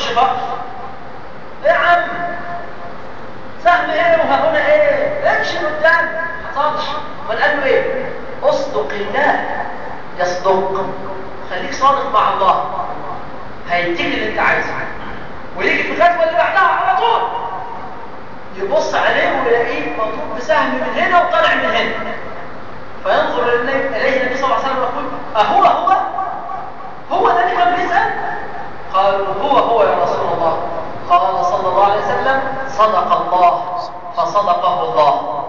يخش فقر ايه يا عم سهم ايه وها هنا ايه امشي قدام ما حصلش امال قال له ايه اصدق الله يصدق خليك صادق مع الله هيديك اللي انت عايزه ويجي في الغزوه اللي بعدها على طول يبص عليه ويلاقيه مضروب بسهم من هنا وطالع من هنا فينظر اليه النبي صلى الله عليه وسلم ويقول اهو هو هو ده اللي كان بيسال قالوا هو هو يا رسول الله قال صلى الله عليه وسلم صدق الله فصدقه الله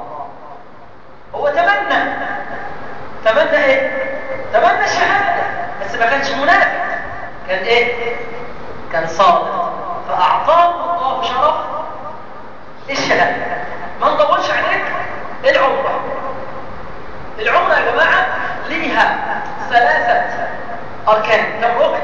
هو تمنى تمنى ايه تمنى شهاده بس ما كانش منافق كان ايه كان صادق فاعطاه الله شرف الشهاده ما نطولش عليك العمره العمره يا جماعه ليها ثلاثه اركان كم ركن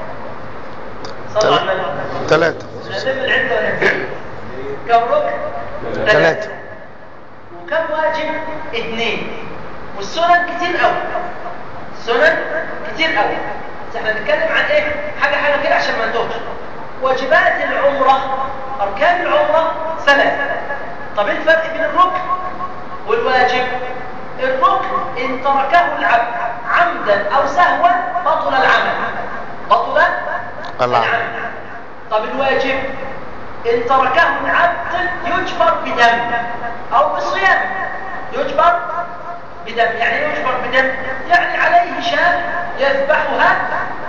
صلوا على النبي ثلاثة نتم العده ولا نتم كم ركن ثلاثة وكم واجب اثنين والسنن كتير قوي سنن كتير قوي بس احنا بنتكلم عن ايه حاجه حاجه كده عشان ما نتوهش واجبات العمره اركان العمره ثلاثه طب ايه الفرق بين الركن والواجب الركن ان تركه العبد عمدا او سهوا بطل العمل بطل العمل. طب الواجب ان تركه العبد يجبر بدم او بصيام يجبر بدم يعني ايه يجبر بدم يعني عليه شاة يذبحها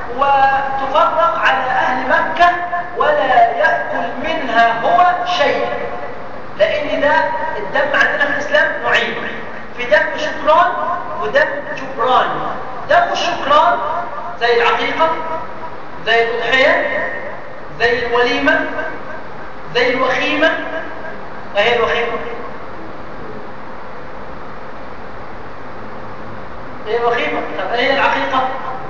وتفرق على اهل مكة ولا يأكل منها هو شيء لان ده الدم عندنا في الاسلام نوعين في دم شكران ودم جبران دم الشكران زي العقيقة زي الأضحية زي الوليمة زي الوخيمة وهي الوخيمة هي الوخيمة طب هي العقيقة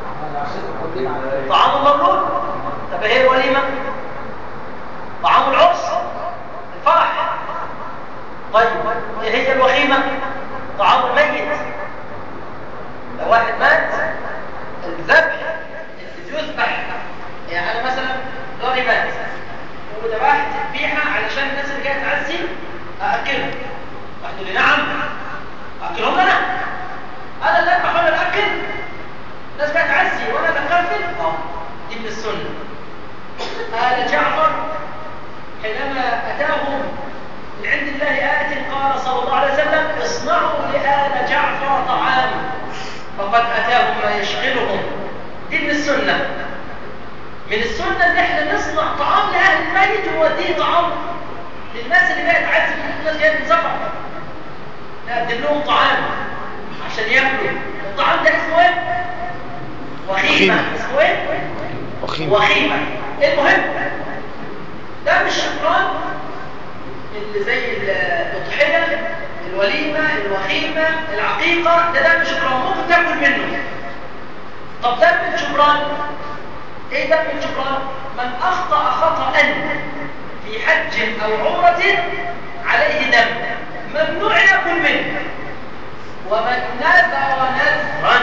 طعام مبرور طب هي الوليمة طعام العرس الفرح طيب هي الوخيمة طعام الميت لو واحد مات الذبح اللي يذبح يعني انا مثلا جاري مات وذبحت ذبيحه علشان الناس اللي جايه تعزي ااكلهم واحد يقول لي نعم اكلهم انا انا اللي اذبح وانا اللي اكل الناس جايه تعزي وانا اللي اكلت اه دي من السنه آل جعفر حينما اتاهم من عند الله آية قال صلى الله عليه وسلم اصنعوا لآل جعفر طعام فقد أتاهم ما يشغلهم دي من السنة من السنة ان احنا نصنع طعام لأهل الميت ووديه طعام للناس اللي جايه تعزم الناس جايه من سفر نقدم لهم طعام عشان ياكلوا الطعام ده اسمه ايه؟ وخيمة وخيمة. اسمه ايه؟ وخيمة وخيمة المهم ده مش شكران اللي زي الأضحية الوليمة الوخيمة العقيقة ده دم شكران ممكن تاكل منه طب دم الشكران ايه دم الشكران من اخطأ خطأ في حج او عمرة عليه دم ممنوع ياكل منه ومن نذر نذرا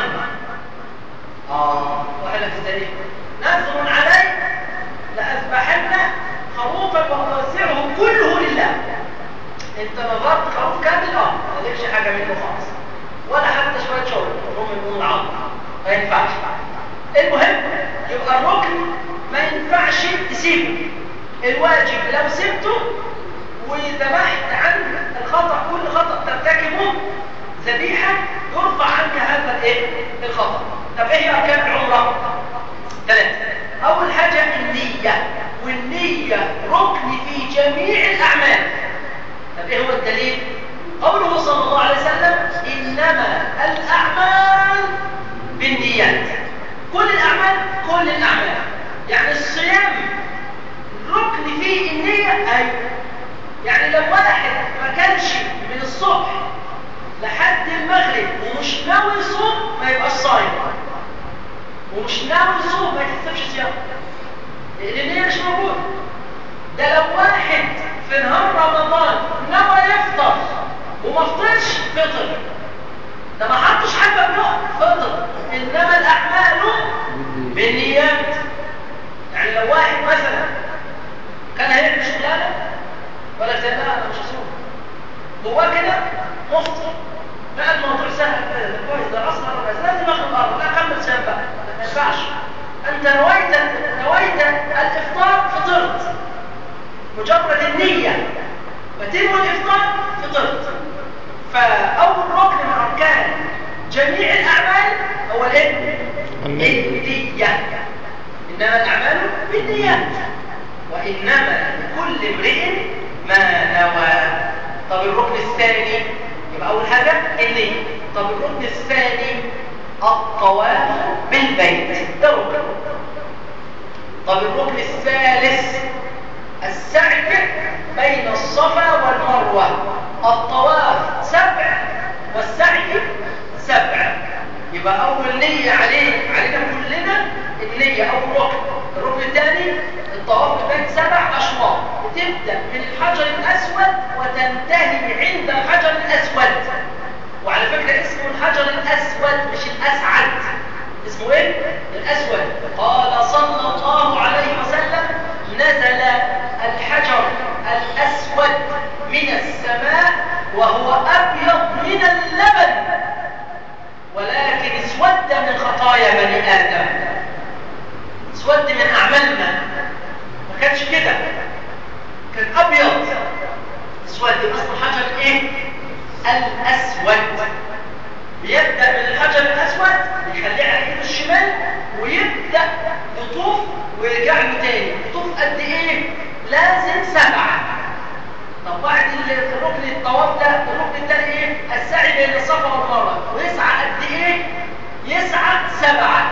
اه واحنا في التاريخ نذر علي لأذبحن خروفا وأوسعه كله لله انت نظرت خروف كامل اه ما تجيبش حاجه منه خالص ولا حتى شويه شرب روم من العظم ما ينفعش المهم يبقى الركن ما ينفعش تسيبه الواجب لو سبته وذبحت عن الخطا كل خطا ترتكبه ذبيحه يرفع عنك هذا الايه الخطا طب ايه هي اركان العمره ثلاثه اول حاجه النيه والنيه ركن في جميع الاعمال طب ايه هو الدليل قوله صلى الله عليه وسلم انما الاعمال بالنيات كل الاعمال كل الاعمال يعني الصيام ركن فيه النيه ايوه يعني لو واحد ما كانش من الصبح لحد المغرب ومش ناوي يصوم ما يبقاش صايم ومش ناوي يصوم ما يحسبش صيام لان النيه مش موجوده ده لو واحد في نهار رمضان نوى يفطر وما فطرش فطر ده ما حطش حاجه بنقط فطر انما الاعمال بالنيات يعني لو واحد مثلا كان هيعمل شغلانه ولا زي لا انا مش هسوق هو كده مخطئ لا الموضوع سهل كده ده كويس ده اصغر بس لازم اخد الارض لا كمل سام بقى ما ينفعش انت نويت نويت الافطار فطرت مجرد النيه فتنوي الافطار فطرت فاول ركن من اركان جميع الاعمال هو الايه النية. النيه انما الاعمال بالنيات وانما لكل امرئ ما نوى طب الركن الثاني يبقى اول حاجه النيه طب الركن الثاني الطواف بالبيت ده ركن طب الركن الثالث السعي بين الصفا والمروه الطواف سبع والسعي سبع يبقى اول نيه عليه علينا كلنا النيه اول ركن الركن الثاني الطواف بالبيت سبع اشواط بتبدا من الحجر الاسود وتنتهي عند الحجر الاسود وعلى فكره اسمه الحجر الاسود مش الاسعد اسمه ايه الاسود قال صلى الله عليه وسلم نزل الحجر الاسود من السماء وهو ابيض من اللبن ولكن اسود من خطايا بني ادم اسود من اعمالنا ما كانش كده كان ابيض اسود اسمه الحجر ايه الاسود بيبدا من الحجر الاسود يخليه على ايده الشمال ويبدا يطوف ويرجع له تاني يطوف قد ايه لازم سبعه طب بعد الركن الطواف ده الركن الثاني ايه السعي بين الصفا والمروه ويسعى قد ايه يسعى سبعه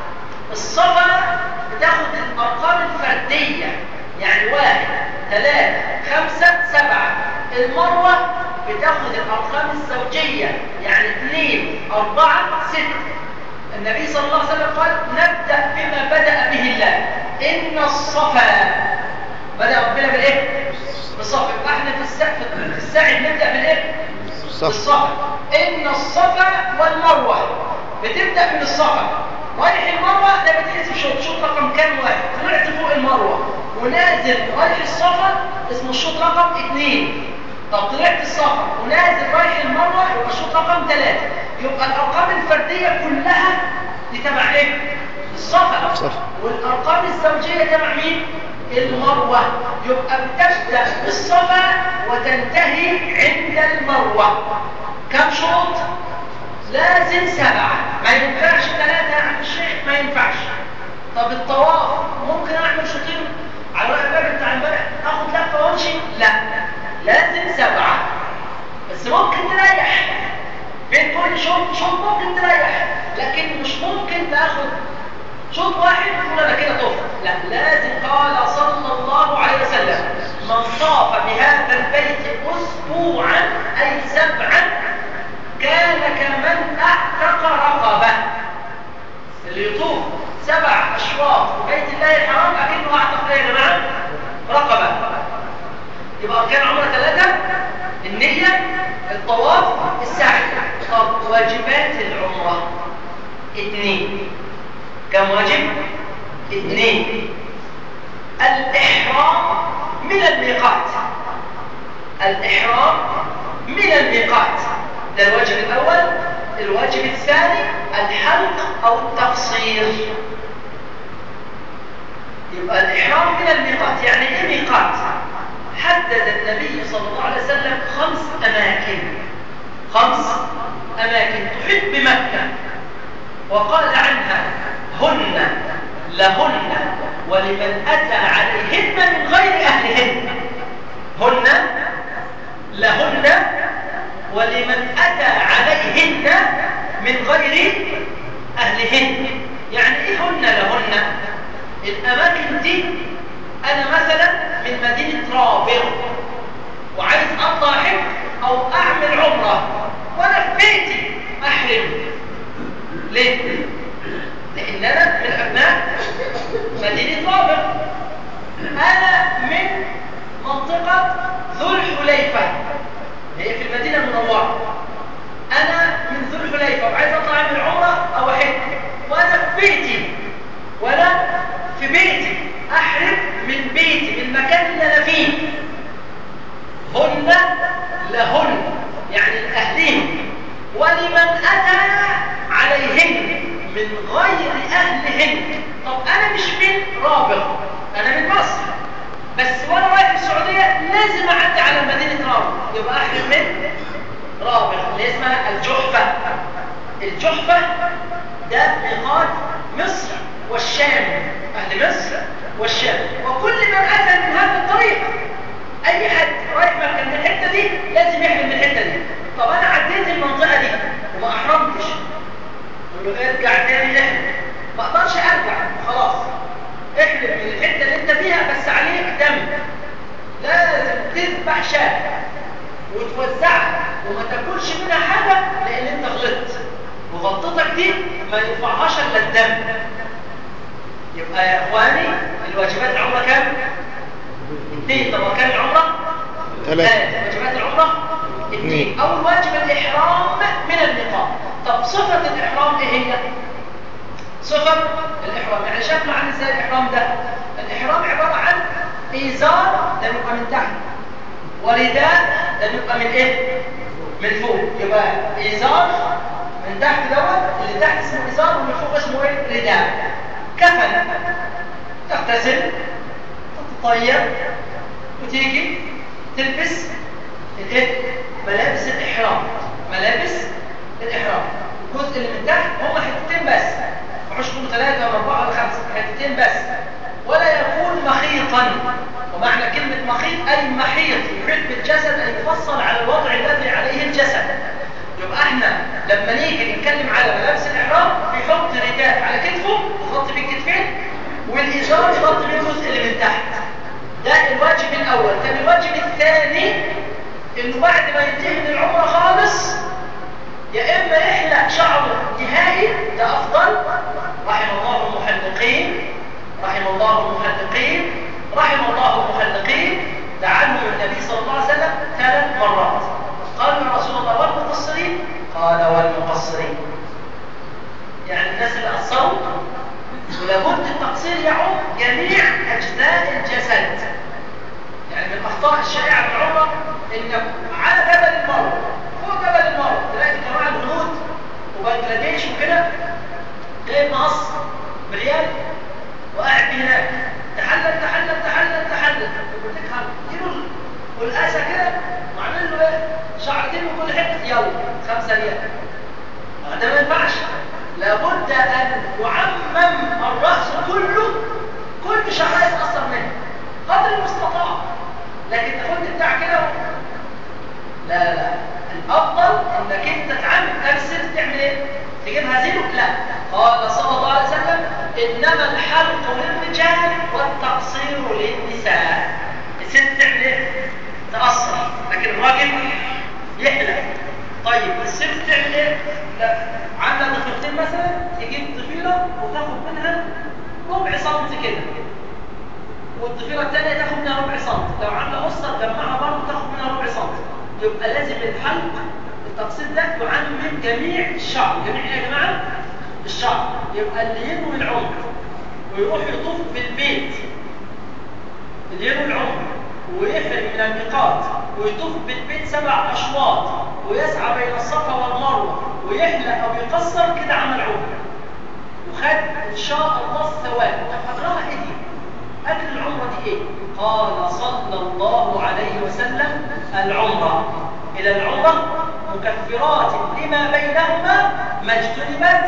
الصفا بتاخد الارقام الفرديه يعني واحد ثلاثة خمسة سبعة المروة بتاخد الأرقام الزوجية يعني اثنين أربعة ستة النبي صلى الله عليه وسلم قال نبدأ بما بدأ به الله إن الصفا بدأ ربنا بالإيه؟ بالصفا يبقى احنا في السعي في السعي بنبدأ بالإيه؟ الصفا. بالصفا إن الصفا والمروة بتبدأ من الصفا رايح المروة ده بتحسب شوط شوط رقم كام واحد طلعت فوق المروة ونازل رايح الصفا اسمه الشوط رقم اثنين طب طلعت الصفا ونازل رايح المروة يبقى الشوط رقم ثلاثة يبقى الأرقام الفردية كلها دي تبع ايه؟ الصفا صفا. والأرقام الزوجية تبع مين؟ المروة يبقى بتبدأ بالصفا وتنتهي عند المروة كم شوط؟ لازم سبعة ما ينفعش ثلاثة يا عم الشيخ ما ينفعش طب الطواف ممكن اعمل شوطين على رأي الراجل بتاع امبارح اخد لفة وامشي لا لازم سبعة بس ممكن تريح بين كل شوط شوط ممكن تريح لكن مش ممكن تاخد شوط واحد وتقول انا كده طفت لا لازم قال صلى الله عليه وسلم من طاف بهذا البيت اسبوعا اي سبعا كان كمن اعتق رقبه اللي يطوف سبع اشواط في بيت الله الحرام اكنه اعتق ايه يا جماعه رقبه يبقى اركان عمره ثلاثه النيه الطواف السعي طب واجبات العمره اثنين كم واجب اثنين الاحرام من الميقات الاحرام من الميقات ده الواجب الاول الواجب الثاني الحلق او التقصير يبقى الاحرام من الميقات يعني ايه ميقات حدد النبي صلى الله عليه وسلم خمس اماكن خمس اماكن تحيط بمكه وقال عنها هن لهن ولمن اتى عليهن من غير اهلهن هن لهن ولمن أتى عليهن من غير أهلهن يعني إيه هن لهن الأماكن دي أنا مثلا من مدينة رابغ وعايز أطلع حج أو أعمل عمرة وأنا في بيتي أحرم ليه؟ لأن أنا من أبناء مدينة رابغ أنا من منطقة ذو الحليفة هي في المدينة المنورة أنا من ذو الحليفة وعايز أطلع أعمل عمرة أو أحج وأنا في بيتي وأنا في بيتي أحرم من بيتي من المكان اللي انا فيه هن لهن يعني لاهلهم ولمن اتى عليهن من غير اهلهن طب انا مش من رابغ انا من مصر بس وانا رايح السعوديه لازم اعدي على مدينه رابغ يبقى احرم من رابغ اللي اسمها الجحفه الجحفه ده ميقات مصر والشام اهل مصر والشام وكل من اتى من هذا الطريق اي حد رايح مكان من الحته دي لازم يحرم من الحته دي طب انا عديت المنطقه دي وما احرمتش يقول له ارجع تاني احرم ما اقدرش ارجع خلاص احرم من الحته اللي انت فيها بس عليك دم لازم تذبح شاة وتوزعها وما تاكلش منها حاجه لان انت غلطت وغلطتك دي ما ينفعهاش الا الدم يبقى يا اخواني الواجبات العمره كام؟ اثنين طب وكان العمره؟ ثلاثة. واجبات العمره اثنين اثنين. اول واجب الاحرام من الميقات طب صفه الاحرام ايه هي؟ صفه الاحرام يعني شاف معنى ازاي الاحرام ده؟ الاحرام عباره عن ازار ده بيبقى من تحت ورداء ده بيبقى من ايه؟ من فوق يبقى ازار من تحت دوت اللي تحت اسمه ازار ومن فوق اسمه ايه؟ رداء كفن تغتسل تتطيب وتيجي تلبس الايه؟ ملابس الاحرام ملابس الاحرام الجزء اللي من تحت هم حتتين بس ما يعوش يكونوا ثلاثه ولا اربعه ولا خمسه حتتين بس ولا يكون مخيطا ومعنى كلمه مخيط اي محيط يحيط بالجسد ان يفصل على الوضع الذي عليه الجسد يبقى احنا لما نيجي نتكلم على ملابس الاحرام بيحط رداء على كتفه يغطي بيه الكتفين والازار يغطي بيه الجزء اللي من تحت ده الواجب الاول طب الواجب الثاني انه بعد ما ينتهي من العمره خالص يا اما يحلق شعره نهائي ده افضل رحم الله المحلقين رحم الله المحلقين رحم الله المحلقين ده عنه النبي صلى الله عليه وسلم ثلاث مرات قالوا يا رسول الله والمقصرين قال والمقصرين يعني الناس اللي قصروا ولابد التقصير يعم جميع اجزاء الجسد يعني من الاخطاء الشائعه في العمره ان على جبل المرء فوق جبل المرء تلاقي جماعه الهنود وبنجلاديش وكده جايب مقص بريال وقاعد فيه هناك تحلل تحلل تحلل تحلل يقول لك هديله والاسى كده وعامل له ايه شعرتين من كل حته يلا خمسه ريال ده ما ينفعش لابد ان يعمم الراس كله كل شعرايه يتاثر منه قدر المستطاع لكن تاخد بتاع كده لا لا لا الافضل انك انت تعمل ترسل تعمل ايه تجيبها زيرو لا قال صلى الله عليه وسلم انما الحلق للرجال والتقصير للنساء الست تعمل ايه تقصر لكن الراجل يحلق طيب الست تعمل ايه لا عندها ضفيرتين مثلا تجيب ضفيره وتاخد منها ربع سنتي كده والضفيره الثانيه تاخد منها ربع سنتي لو عامله قصه تجمعها برضه تاخد منها ربع سنتي يبقى لازم الحلق التقصير ده يعمم جميع الشعر جميع ايه يا جماعه الشعر يبقى اللي ينوي العمر ويروح يطوف بالبيت اللي ينوي العمر ويحرم من الميقات ويطوف بالبيت سبع اشواط ويسعى بين الصفا والمروه ويحلق او يقصر كده عمل عمره وخد ان شاء الله الثواب طب اجرها ايه دي؟ اجر العمره دي ايه؟ قال صلى الله عليه وسلم العمره الى العمره مكفرات لما بينهما ما اجتنبت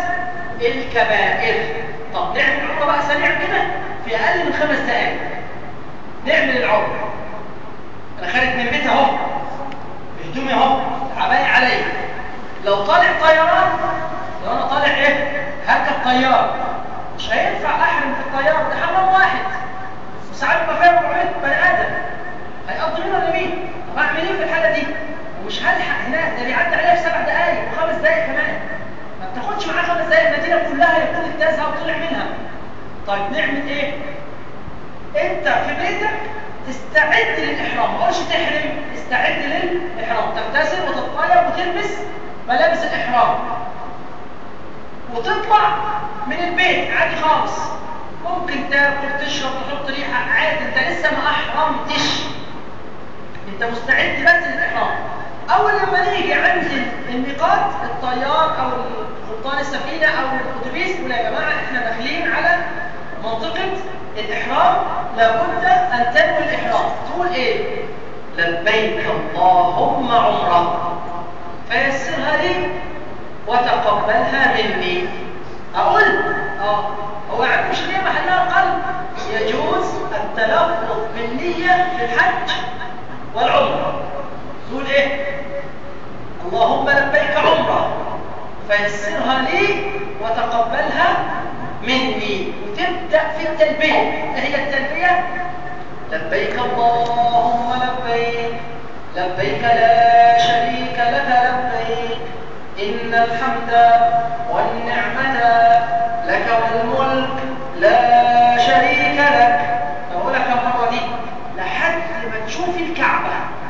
الكبائر طب نعمل العمره بقى سريع كده في اقل من خمس دقائق نعمل العمره انا خارج من بيتي اهو هدومي اهو عباية عليا لو طالع طيران لو انا طالع ايه هركب طياره مش هينفع احرم في الطياره ده حرام واحد وساعات بيبقى فيها 400 بني ادم هيقضي مين ولا مين طب اعمل ايه في الحاله دي ومش هلحق هناك ده بيعدي عليها في سبع دقائق وخمس دقائق كمان ما بتاخدش معاه خمس دقائق المدينه كلها يكون اجتازها وطلع منها طيب نعمل ايه انت في بيتك تستعد للإحرام ما قولش تحرم استعد للإحرام تغتسل وتتطيب وتلبس ملابس الإحرام وتطلع من البيت عادي خالص ممكن تاكل تشرب تحط ريحه عادي انت لسه ما احرمتش انت مستعد بس للاحرام اول لما نيجي عند الميقات الطيار او قبطان السفينه او الاتوبيس يقول يا جماعه احنا داخلين على منطقه الاحرام لابد ان تنوي الاحرام تقول ايه لبيك اللهم عمره فيسرها لي وتقبلها مني اقول اه هو يعني مش ليه محلها القلب يجوز التلفظ بالنيه في الحج والعمره تقول ايه اللهم لبيك عمره فيسرها لي وتقبلها مني وتبدا في التلبيه هي التلبيه لبيك اللهم لبيك لبيك لا شريك لك لبيك إن الحمد والنعمة لك والملك لا شريك لك أقولك المرة دي لحد ما تشوف الكعبة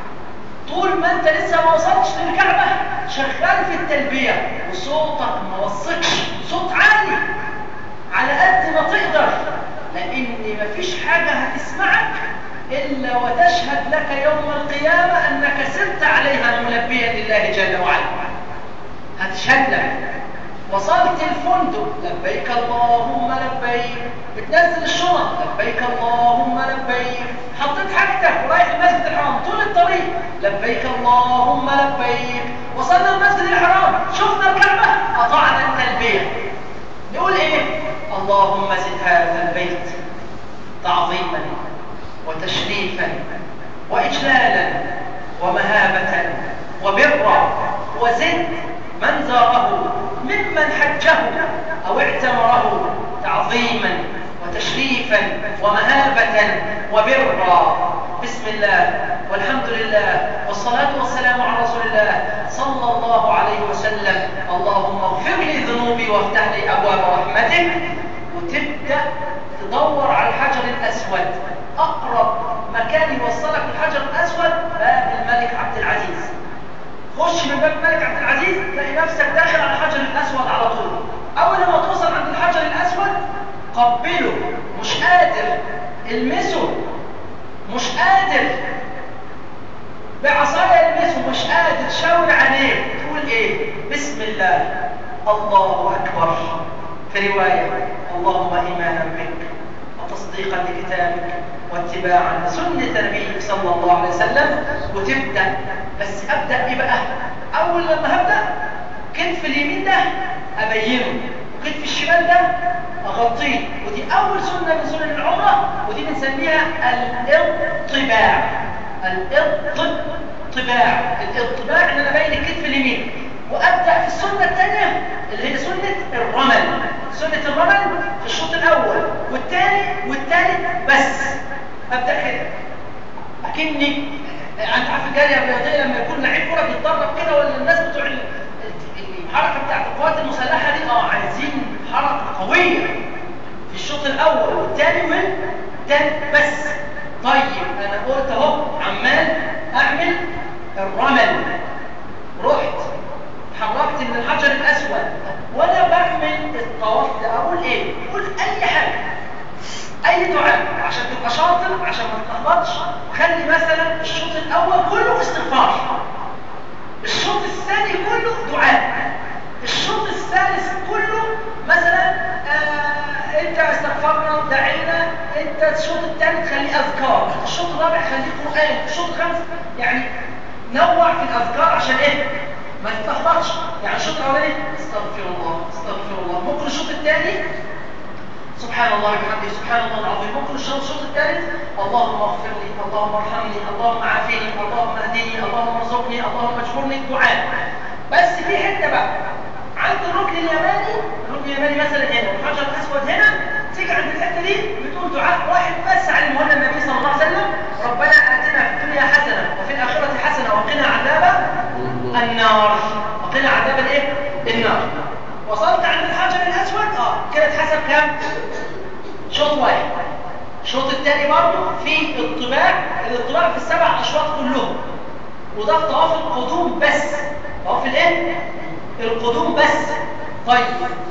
طول ما انت لسه ما وصلتش للكعبة شغال في التلبية وصوتك ما وصلش صوت عالي على قد ما تقدر لأن مفيش حاجة هتسمعك إلا وتشهد لك يوم القيامة أنك سرت عليها ملبيا لله جل وعلا هتشهد لك وصلت الفندق لبيك اللهم لبيك بتنزل الشنط لبيك اللهم لبيك حطيت حاجتك ورايح المسجد الحرام طول الطريق لبيك اللهم لبيك وصلنا المسجد الحرام شفنا الكعبة قطعنا التلبية نقول ايه اللهم زد هذا البيت تعظيما وتشريفا واجلالا ومهابة وبرا وزد من زاره ممن حجه أو اعتمره تعظيما وتشريفا ومهابة وبرا بسم الله والحمد لله والصلاة والسلام على رسول الله صلى الله عليه وسلم اللهم اغفر لي ذنوبي وافتح لي أبواب رحمتك وتبدأ تدور على الحجر الأسود أقرب مكان يوصلك الحجر الأسود باب الملك عبد العزيز خش من باب الملك عبد العزيز تلاقي نفسك داخل على الحجر الأسود على طول أول ما توصل عند الحجر الأسود قبله مش قادر المسه مش قادر بعصايا المسه مش قادر شاور عليه تقول ايه بسم الله الله أكبر في رواية اللهم إيمانا بك وتصديقا لكتابك واتباعا لسنة نبيك صلى الله عليه وسلم وتبدأ بس أبدأ إيه بقى؟ أول لما هبدأ كتف اليمين ده أبينه وكتف الشمال ده أغطيه ودي أول سنة من سنن العمرة ودي بنسميها الاطباع الاطباع الاطباع إن أنا أبين الكتف اليمين وأبدأ في السنة الثانية اللي هي سنة الرمل سنة الرمل في الشوط الأول والثاني والثالث بس أبدأ كده أكني أنت عارف الجارية الرياضية لما يكون لعيب كرة بيتدرب كده ولا الناس بتوع الحركة بتاعت القوات المسلحة دي اه عايزين حركة قوية في الشوط الأول والثاني والثالث بس طيب أنا قلت أهو عمال أعمل الرمل رحت اتحركت من الحجر الأسود وأنا بعمل الطواف ده أقول إيه؟ أقول أي حاجة أي دعاء عشان تبقى شاطر عشان ما تتلخبطش خلي مثلا الشوط الأول كله استغفار الشوط الثاني كله دعاء الشوط الثالث كله مثلا آه انت استغفرنا دعينا انت الشوط الثالث خليه اذكار الشوط الرابع خليه قران الشوط الخامس يعني نوع في الاذكار عشان ايه ما تتلخبطش يعني الشوط الاولاني استغفر الله استغفر الله ممكن الشوط الثاني سبحان الله وبحمده سبحان الله العظيم ممكن الشوط الشوط الثالث اللهم اغفر لي اللهم ارحمني اللهم عافني اللهم اهدني اللهم ارزقني اللهم اجبرني الدعاء بس في حته بقى عند الركن اليماني الركن اليماني مثلا هنا والحجر الاسود هنا تيجي عند الحته دي بتقول دعاء واحد بس علمه لنا النبي صلى الله عليه وسلم ربنا اتنا في الدنيا حسنه وفي الاخره حسنه وقنا عذاب النار وقنا عذاب الايه النار وصلت عند الحجر الاسود اه كده اتحسب كام شوط واحد الشوط الثاني برضه في الطباع الاطباع في السبع اشواط كلهم وده في طواف القدوم بس طواف الايه القدوم بس طيب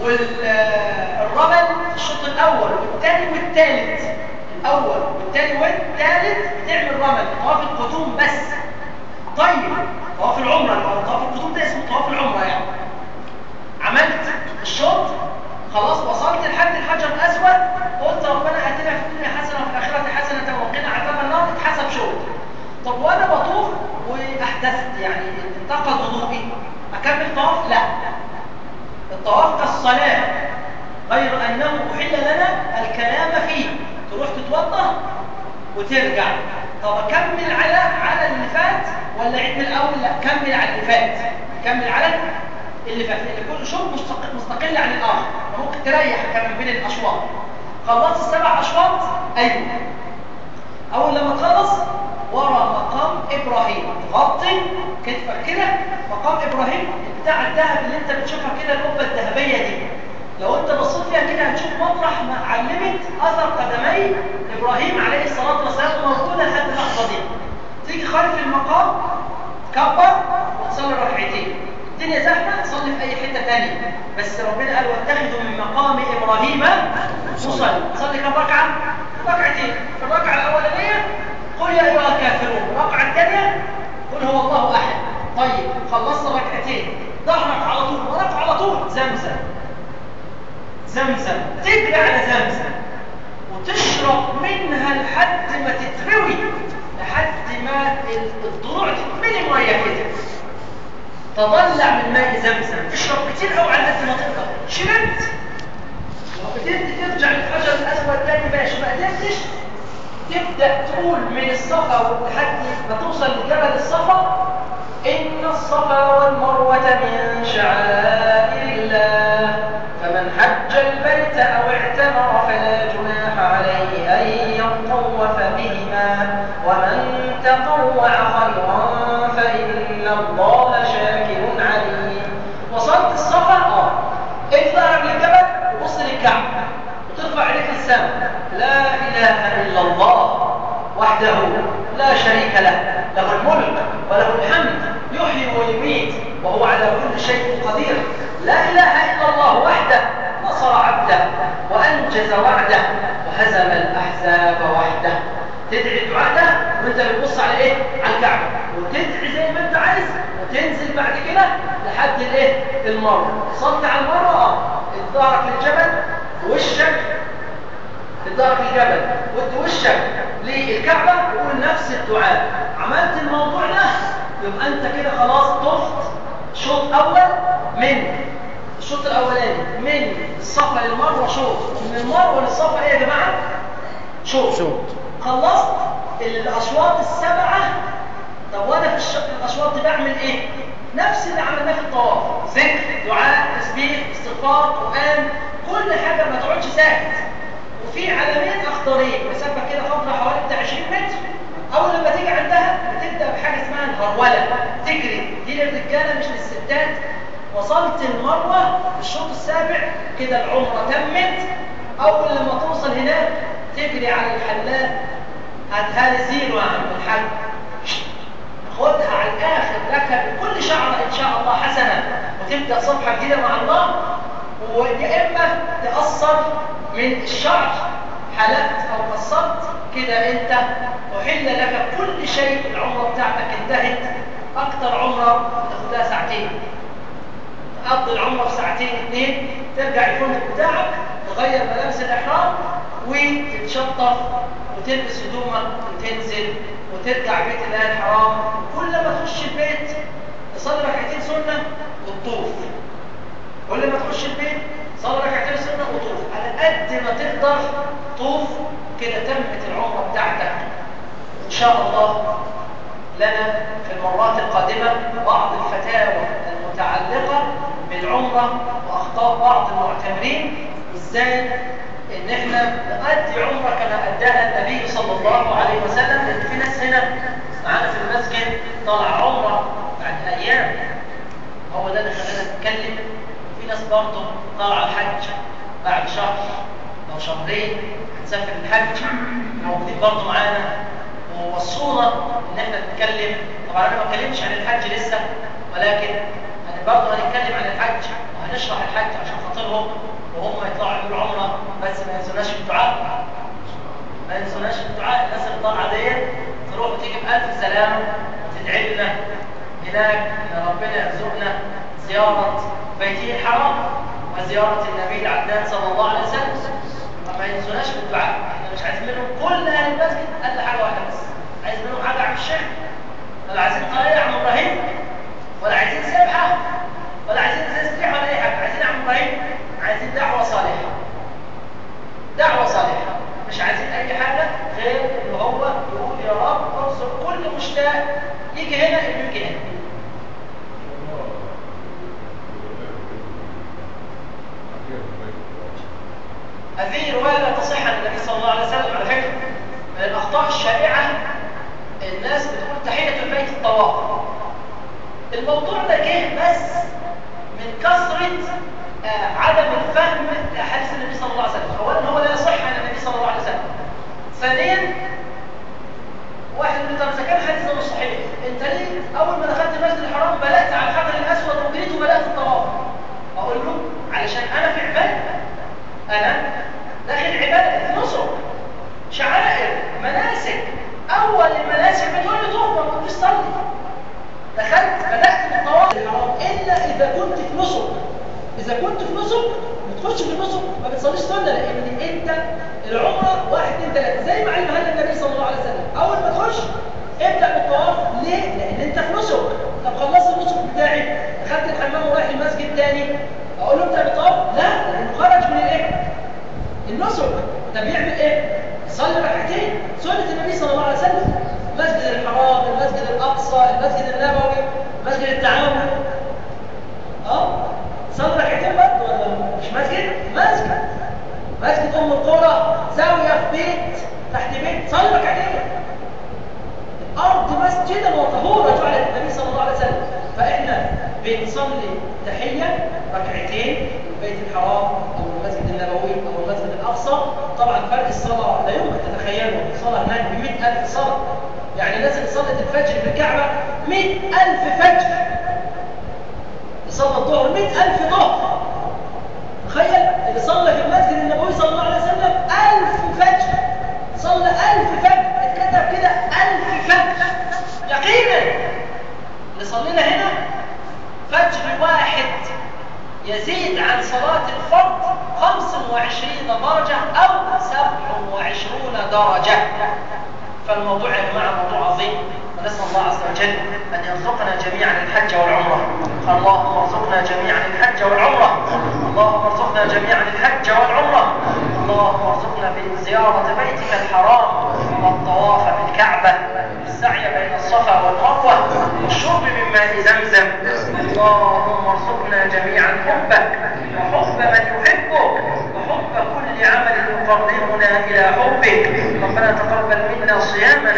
والرمل الشوط الاول والثاني والثالث الاول والثاني والثالث بتعمل رمل طواف القدوم بس طيب طواف العمره طواف القدوم ده اسمه طواف العمره يعني عملت الشوط خلاص وصلت لحد الحجر الاسود قلت ربنا اتنا في الدنيا حسنه وفي الاخره حسنه وقنا عذاب النار اتحسب شوط طب وانا بطوف واحدثت يعني انتقض وضوئي اكمل طواف لا الطواف كالصلاه غير انه احل لنا الكلام فيه تروح تتوضا وترجع طب اكمل على على اللي فات ولا عيد من الاول لا كمل على اللي فات كمل على اللي فات لان كل شوط مستقل, مستقل عن الاخر ممكن تريح كمان بين الاشواط خلصت السبع اشواط ايوه اول لما تخلص ورا مقام ابراهيم تغطي كتفك كده مقام ابراهيم بتاع الذهب اللي انت بتشوفها كده القبه الذهبيه دي لو انت بصيت فيها كده هتشوف مطرح ما علمت اثر قدمي ابراهيم عليه الصلاه والسلام موجوده لحد اللحظه دي تيجي خلف المقام تكبر وتصلي ركعتين الدنيا زحمه تصلي في اي حته ثانيه بس ربنا قال واتخذوا من مقام ابراهيم مصلي تصلي كم ركعه ركعتين في الركعه الاولانيه قل يا ايها الكافرون الركعه الثانيه قل هو الله احد طيب خلصت ركعتين ظهرك على طول وراك على طول زمزم زمزم تجري على زمزم وتشرب منها لحد ما تتروي لحد ما الضلوع تتملي ميه كده تضلع من ماء زمزم تشرب كتير قوي على قد ما تقدر شربت لو قدرت ترجع للحجر الاسود تاني ماشي ما قدرتش تبدا تقول من الصفا لحد ما توصل لجبل الصفا ان الصفا والمروه من شعائر الله فمن حج البيت او اعتمر فلا جناح عليه ان يطوف بهما ومن تطوع خيرا فان الله شاكر عليم وصلت الصفا اه انت ظهرك للجبل وبص للكعبه وترفع عليك للسماء لا اله الا الله وحده لا شريك له له الملك وله الحمد يحيي ويميت وهو على كل شيء قدير لا اله الا الله وحده نصر عبده وانجز وعده وهزم الاحزاب وحده تدعي الدعاء ده وانت بتبص على ايه على الكعبه وتدعي زي ما انت عايز وتنزل بعد كده لحد الايه المروه صلت على المروه اه ظهرك للجبل وشك ظهرك للجبل ودي وشك للكعبه وقول نفس الدعاء عملت الموضوع ده يبقى انت كده خلاص طفت شوط اول من الشوط الاولاني من الصفا للمروه شوط من المروه للصفا ايه يا جماعه شوط شوط خلصت الاشواط السبعه طب وانا في الش... الاشواط دي بعمل ايه نفس اللي عملناه في الطواف ذكر دعاء تسبيح استغفار قران كل حاجه ما تقعدش ساكت وفي علامات اخضرين مسافه كده خضراء حوالي بتاع 20 متر اول لما تيجي عندها بتبدا بحاجه اسمها الهروله تجري دي للرجاله مش للستات وصلت المروه الشوط السابع كده العمره تمت اول لما توصل هناك تجري على الحلاق هاتها لي زيرو يا عم الحاج خدها على الاخر لك بكل شعره ان شاء الله حسنه وتبدا صفحه جديده مع الله ويا اما تقصر من الشعر حلقت او قصرت كده انت احل لك كل شيء العمره بتاعتك انتهت اكتر عمره بتاخدها ساعتين تقضي العمره في ساعتين اثنين ترجع الفندق بتاعك تغير ملابس الاحرام وتتشطف وتلبس هدومك وتنزل وترجع بيت الله الحرام كل ما تخش البيت تصلي ركعتين سنه وتطوف كل ما تخش البيت صلي ركعتين سنه وطوف على قد ما تقدر طوف كده تمت العمره بتاعتك ان شاء الله لنا في المرات القادمه بعض الفتاوى المتعلقه بالعمره واخطاء بعض المعتمرين ازاي ان احنا نؤدي عمره كما اداها النبي صلى الله عليه وسلم لان في ناس هنا معانا في المسجد طالع عمره بعد ايام هو ده اللي خلانا نتكلم في ناس برضه طالعه الحج بعد شهر او شهرين هتسافر الحج موجودين برضه معانا ووصونا ان احنا نتكلم طبعا انا ما اتكلمتش عن الحج لسه ولكن انا برضه هنتكلم عن الحج هنشرح الحج عشان خاطرهم وهم يطلعوا يعملوا عمره بس ما ينسوناش في الدعاء ما ينسوناش في الدعاء الناس اللي طالعه ديت تروح وتيجي بألف سلام وتدعي لنا هناك ان ربنا يرزقنا زياره بيته الحرام وزياره النبي العدنان صلى الله عليه وسلم ما ينسوناش في الدعاء احنا مش عايزين منهم كل اهل المسجد قال حاجه واحده بس عايز منهم حاجه عن الشيخ ولا عايزين طريقه عن ابراهيم ولا عايزين سبحه ولا عايزين تسبيح ولا اي حاجه عايزين عن ابراهيم عايزين دعوه صالحه دعوه صالحه مش عايزين اي حاجه غير ان هو يقول يا رب ارزق كل مشتاق يجي هنا انه يجي هنا هذه روايه لا تصح عن النبي صلى الله عليه وسلم على فكره من الاخطاء الشائعه الناس بتقول تحيه البيت الطواف الموضوع ده جه بس من كثره آه عدم الفهم لاحاديث النبي صلى الله عليه وسلم اولا هو لا يصح عن النبي صلى الله عليه وسلم ثانيا واحد من اذا كان حديث ده مش صحيح انت ليه اول ما دخلت المسجد الحرام بلغت على الحجر الاسود وجريت وبدات الطواف اقول له علشان انا في عباده انا داخل عباده في نصر شعائر مناسك اول المناسك بتقول لي طوف ما كنتش تصلي دخلت بدات بالطواف الحرام الا اذا كنت في نصر اذا كنت في نصر بتخش في النصر ما بتصليش سنه لان انت العمره واحد اثنين ثلاثه زي ما علمها لنا النبي صلى الله عليه وسلم اول ما تخش ابدا بالطواف ليه؟ لان انت في نصر طب خلصت النصر بتاعي دخلت الحمام ورايح المسجد تاني اقول له ابدا بالطواف لا لانه خرج من الايه؟ النصر ده بيعمل ايه؟ يصلي ركعتين سنه النبي صلى الله عليه وسلم المسجد الحرام المسجد الاقصى المسجد النبوي مسجد التعاون اه صلي ركعتين برضه ولا مش مسجد؟ مسجد مسجد ام القرى زاويه في بيت تحت بيت صلي ركعتين الارض مسجدا وطهورا جعلت النبي صلى الله عليه وسلم فاحنا بنصلي تحيه ركعتين في البيت الحرام او المسجد النبوي او المسجد الاقصى طبعا فرق الصلاه لا يمكن تتخيلوا الصلاه هناك ب 100000 صلاه يعني الناس اللي صلت الفجر في الكعبه 100000 فجر صلى الظهر 100000 ظهر تخيل اللي صلى في المسجد النبوي صلى الله عليه وسلم 1000 فجر صلى 1000 فجر اتكتب كده 1000 فجر يقينا اللي صلينا هنا فجر واحد يزيد عن صلاة الفرد 25 درجة أو 27 درجة فالموضوع يا جماعة موضوع عظيم ونسأل الله عز وجل أن يرزقنا جميعا الحج والعمرة اللهم ارزقنا جميعا الحج والعمرة اللهم ارزقنا جميعا الحج والعمرة اللهم ارزقنا بزيارة بيتك الحرام والطواف بالكعبة والسعي بين الصفا والمروة والشرب من ماء زمزم اللهم ارزقنا جميعا حبك وحب من يحبك وحب كل عمل يقربنا إلى حبك ربنا تقبل منا صيامنا